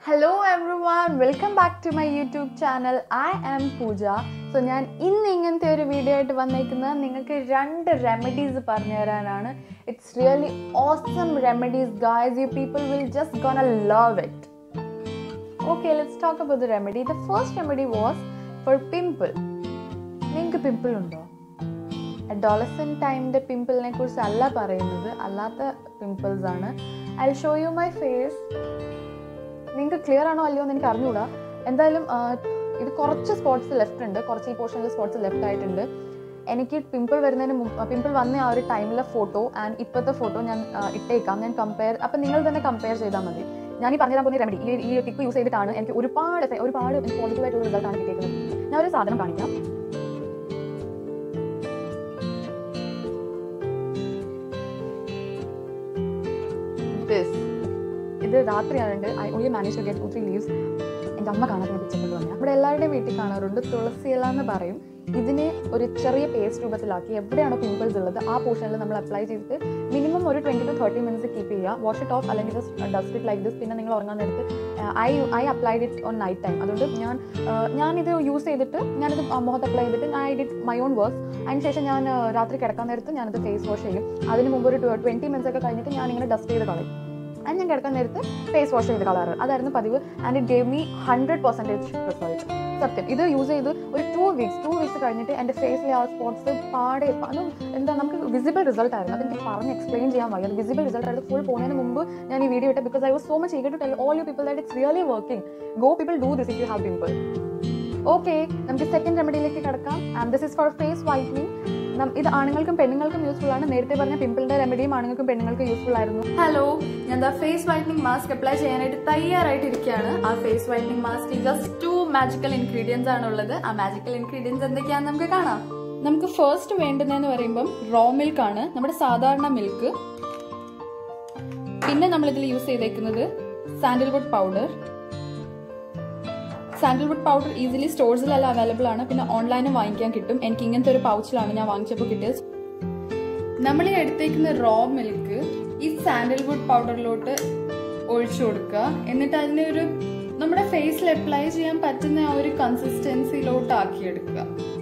hello everyone welcome back to my YouTube channel I am Pooja so ഞാൻ ഇന്ന് ഇങ്ങനത്തെ ഒരു വീഡിയോ ആയിട്ട് വന്നേക്കുന്നത് നിങ്ങൾക്ക് രണ്ട് റെമഡീസ് പറഞ്ഞു തരാനാണ് it's really awesome remedies guys you people will just gonna love it okay let's talk about the remedy the first remedy was for pimple നിങ്ങൾക്ക് പിമ്പിൾ ഉണ്ടോ അഡോളസൻ ടൈമിൻ്റെ പിമ്പിളിനെ കുറിച്ച് അല്ല പറയുന്നത് അല്ലാത്ത പിമ്പിൾസ് ആണ് I show you my face നിങ്ങൾക്ക് ക്ലിയർ ആണോ അല്ലയോ എന്ന് എനിക്ക് അറിഞ്ഞുകൂടാ എന്തായാലും ആ, ഇത് കുറച്ച് സ്പോട്സ് ലെഫ്റ്റ് ഉണ്ട് കുറച്ച് ഈ പോർഷനിൽ സ്പോട്സ് ലെഫ്റ്റ് ആയിട്ടുണ്ട് എനിക്ക് പിമ്പിൾ വരുന്നതിന് മുമ്പ് പിമ്പിൾ വന്ന ആ ഒരു ടൈമിലെ ഫോട്ടോ ആൻഡ് ഇപ്പോഴത്തെ ഫോട്ടോ ഞാൻ ആ, ഇട്ടേക്കാം ഞാൻ കമ്പയർ അപ്പം നിങ്ങൾ തന്നെ കമ്പയർ ചെയ്താൽ മതി ഞാൻ ഈ പറഞ്ഞു പോകുന്ന റെമഡി ഈ ഈ ടിപ്പ് യൂസ് ചെയ്തിട്ടാണ് എനിക്ക് ഒരുപാട് effect- ഒരുപാട് പോസിറ്റീവ് ആയിട്ടുള്ള റിസൾട്ടാണ് കിട്ടിയിരിക്കുന്നത് ഞാൻ ഒരു സാധനം കാണിക്കാം ദിസ് ഇത് രാത്രിയായതുകൊണ്ട് I only manage to get two three leaves എൻ്റെ അമ്മ കാണാതെ പിടിച്ചിട്ട് വന്നു നമ്മുടെ എല്ലാവരുടെയും വീട്ടിൽ കാണാറുണ്ട് തുളസി ഇല എന്ന് പറയും ഇതിനെ ഒരു ചെറിയ പേസ്റ്റ് രൂപത്തിലാക്കി എവിടെയാണോ പിമ്പിൾസ് ഉള്ളത് ആ പോർഷനിൽ നമ്മൾ അപ്ലൈ ചെയ്തിട്ട് മിനിമം ഒരു twenty to thirty minutes keep ചെയ്യുക വാഷ് ഇറ്റ് ഓഫ് അല്ലെങ്കിൽ ഡസ്റ്റ് ഇറ്റ് ലൈക്ക് ദിസ് പിന്നെ നിങ്ങൾ ഉറങ്ങാൻ നേരത്ത് I I applied it on night time അതുകൊണ്ട് ഞാൻ ആ, ഞാനിത് യൂസ് ചെയ്തിട്ട് ഞാനിത് മുഖത്ത് അപ്ലൈ ചെയ്തിട്ട് ഞാൻ I did my own works അതിന് ശേഷം ഞാൻ ആ, രാത്രി കിടക്കാൻ നേരത്ത് ഞാനത് ഫേസ് വാഷ് ചെയ്യും അതിന് മുമ്പ് ഒരു ട്വൻറ്റി മിനിറ്റ്സ് ഒക്കെ കഴിഞ്ഞിട്ട് ഞാനിങ്ങനെ ഡസ്റ്റ് ചെയ്ത് കളയും അത് ഞാൻ കിടക്കാൻ നേരത്ത് ഫേസ് വാഷ് ചെയ്ത് കളറ് അതായിരുന്നു പതിവ് and it gave me hundred percentage result സത്യം ഇത് യൂസ് ചെയ്ത് ഒരു ടു വീക്സ് ടു വീക്സ് കഴിഞ്ഞിട്ട് എൻ്റെ ഫേസിലെ ആ സ്പോട്സ് പാടെ അതും എന്താ നമുക്ക് വിസിബിൾ റിസൾട്ട് ആയിരുന്നു അതെനിക്ക് പറഞ്ഞ് എക്സ്പ്ലെയിൻ ചെയ്യാൻ വയ്യ അത് വിസിബിൾ റിസൾട്ട് ആയിരുന്നു ഫുൾ പോകുന്നതിന് മുമ്പ് ഞാൻ ഈ വീഡിയോ ഇട്ട് because I was so much eager to tell all you people that it's really working go people do this if you have pimple okay നമുക്ക് സെക്കൻഡ് റെമഡിയിലേക്ക് കിടക്കാം and this is for face whitening ഇത് ആണുങ്ങൾക്കും പെണ്ണുങ്ങൾക്കും useful ആണ് നേരത്തെ പറഞ്ഞ പിമ്പിളിന്റെ റെമഡിയും ആണുങ്ങൾക്കും പെണ്ണുങ്ങൾക്കും useful ആയിരുന്നു ഹലോ ഞാൻ ദാ ഫേസ് വൈറ്റനിങ് മാസ്ക് അപ്ലൈ ചെയ്യാനായിട്ട് തയ്യാറായിട്ട് ഇരിക്കുകയാണ് ആ face whitening mask just two magical ingredients ആണ് ഉള്ളത് ആ മാജിക്കൽ ഇൻഗ്രീഡിയൻസ് എന്തൊക്കെയാണെന്ന് നമുക്ക് കാണാം നമുക്ക് ഫസ്റ്റ് വേണ്ടുന്നതെന്ന് പറയുമ്പം റോ മിൽക്ക് ആണ് നമ്മുടെ സാധാരണ മിൽക്ക് പിന്നെ നമ്മൾ ഇതിൽ യൂസ് ചെയ്തേക്കുന്നത് sandalwood powder sandalwood powder easily സ്റ്റോഴ്സിലെല്ലാം അവൈലബിൾ ആണ് പിന്നെ ഓൺലൈനും വാങ്ങിക്കാൻ കിട്ടും എനിക്ക് ഇങ്ങനത്തെ ഒരു പൗച്ചിലാണ് ഞാൻ വാങ്ങിച്ചപ്പോൾ കിട്ടിയത് നമ്മൾ ഈ എടുത്തേക്കുന്ന റോ മിൽക്ക് ഈ സാൻഡൽവുഡ് പൗഡറിലോട്ട് ഒഴിച്ചു കൊടുക്കുക എന്നിട്ട് അതിനെ ഒരു നമ്മുടെ ഫേസിൽ അപ്ലൈ ചെയ്യാൻ പറ്റുന്ന ആ ഒരു കൺസിസ്റ്റൻസിയിലോട്ട് ആക്കിയെടുക്കുക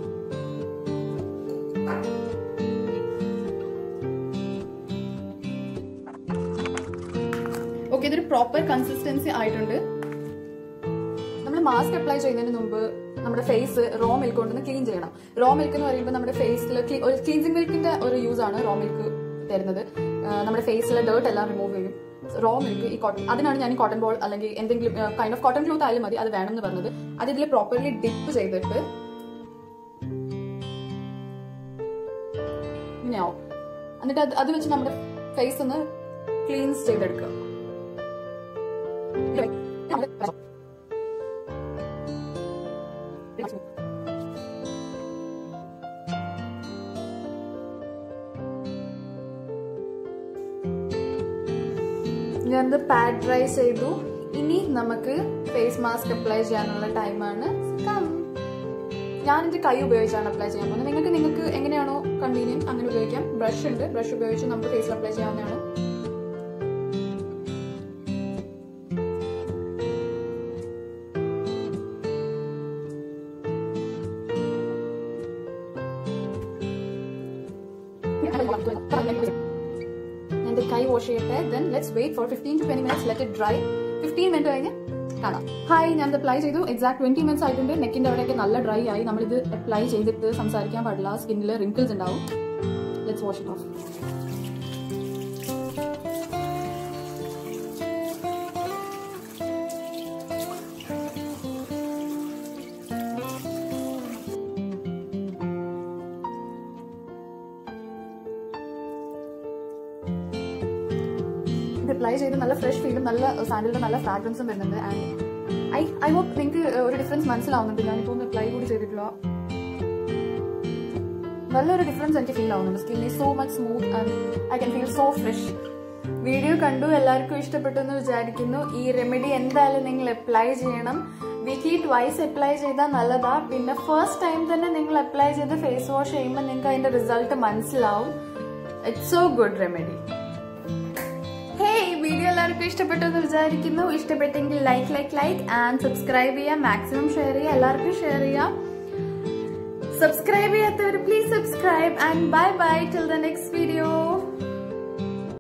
ഓക്കെ ഇതൊരു പ്രോപ്പർ കൺസിസ്റ്റൻസി ആയിട്ടുണ്ട് നമ്മൾ മാസ്ക് അപ്ലൈ ചെയ്യുന്നതിന് മുമ്പ് നമ്മുടെ ഫേസ് റോ മിൽക്ക് കൊണ്ടൊന്ന് ക്ലീൻ ചെയ്യണം റോ മിൽക്ക് എന്ന് പറയുമ്പോൾ നമ്മുടെ ഫേസിൽ ഒരു ക്ലീൻസിങ് മിൽക്കിന്റെ ഒരു യൂസ് ആണ് റോ മിൽക്ക് തരുന്നത് ആ, നമ്മുടെ ഫേസിലെ ഡേർട്ട് എല്ലാം റിമൂവ് ചെയ്യും റോ മിൽക്ക് ഈ കോട്ടൺ അതിനാണ് ഞാൻ ഈ കോട്ടൺ ബോൾ അല്ലെങ്കിൽ എന്തെങ്കിലും കൈൻഡ് ഓഫ് കോട്ടൺ ക്ലോത്ത് ആയാലും മതി അത് വേണം എന്ന് പറഞ്ഞത് അത് ഇതിൽ പ്രോപ്പർലി ഡിപ്പ് ചെയ്തിട്ട് ഇങ്ങനെയാവും എന്നിട്ട് അത് അത് വെച്ച് നമ്മുടെ ഫേസ് ഒന്ന് ക്ലീൻസ് ചെയ്തെടുക്കുക ഞാനത് പാഡ് ഡ്രൈ ചെയ്തു ഇനി നമുക്ക് ഫേസ് മാസ്ക് അപ്ലൈ ചെയ്യാനുള്ള ടൈമാണ് ഞാൻ എന്റെ കൈ ഉപയോഗിച്ചാണ് അപ്ലൈ ചെയ്യാൻ പോകുന്നത് നിങ്ങൾക്ക് നിങ്ങൾക്ക് എങ്ങനെയാണോ കൺവീനിയൻറ്റ് അങ്ങനെ ഉപയോഗിക്കാം ബ്രഷ് ഉണ്ട് ബ്രഷ് ഉപയോഗിച്ച് നമുക്ക് ഫേസിൽ അപ്ലൈ ചെയ്യാവുന്നതാണ് എന്റെ കൈ വാഷ് ചെയ്യട്ടെ then let's wait for fifteen to twenty minutes let it dry fifteen minute കഴിഞ്ഞ് കാണാം ഹായ് ഞാൻ അപ്ലൈ ചെയ്തു എക്സാക്ട് ട്വന്റി മിനിറ്റ്സ് ആയിട്ടുണ്ട് നെക്കിന്റെ അവിടെയൊക്കെ നല്ല ഡ്രൈ ആയി നമ്മളിത് അപ്ലൈ ചെയ്തിട്ട് സംസാരിക്കാൻ പാടില്ല സ്കിന്നിൽ റിങ്കിൾസ് ഉണ്ടാവും ലെറ്റ്സ് വാഷ് ഇറ്റ് ഓഫ് ഇത് അപ്ലൈ ചെയ്ത് നല്ല ഫ്രഷ് ഫീലും നല്ല സാൻഡലിന്റെ നല്ല ഫ്രാഗ്രൻസും വരുന്നുണ്ട് ആൻഡ് ഐ ഐ ഹോപ്പ് നിങ്ങൾക്ക് ഒരു ഡിഫറൻസ് മനസ്സിലാവുന്നുണ്ട് ഞാനിപ്പോൾ ഒന്ന് അപ്ലൈ കൂടി ചെയ്തിട്ടില്ല നല്ലൊരു ഡിഫറൻസ് എനിക്ക് ഫീൽ ആവുന്നുണ്ട് skin is so much smooth and I can feel so fresh video കണ്ടു എല്ലാവർക്കും ഇഷ്ടപ്പെട്ടു എന്ന് വിചാരിക്കുന്നു ഈ റെമഡി എന്തായാലും നിങ്ങൾ അപ്ലൈ ചെയ്യണം വീക്ക്ലി ട്വൈസ് അപ്ലൈ ചെയ്താൽ നല്ലതാ പിന്നെ ഫസ്റ്റ് ടൈം തന്നെ നിങ്ങൾ അപ്ലൈ ചെയ്ത് ഫേസ് വാഷ് ചെയ്യുമ്പോൾ നിങ്ങൾക്ക് അതിന്റെ റിസൾട്ട് മനസ്സിലാവും it's so good remedy hey video എല്ലാവർക്കും ഇഷ്ടപ്പെട്ടു എന്ന് വിചാരിക്കുന്നു ഇഷ്ടപ്പെട്ടെങ്കിൽ like like like and subscribe ചെയ്യാം മാക്സിമം ഷെയർ ചെയ്യുക എല്ലാവർക്കും ഷെയർ ചെയ്യാം സബ്സ്ക്രൈബ് ചെയ്യാത്തവർ please subscribe and bye bye till the next video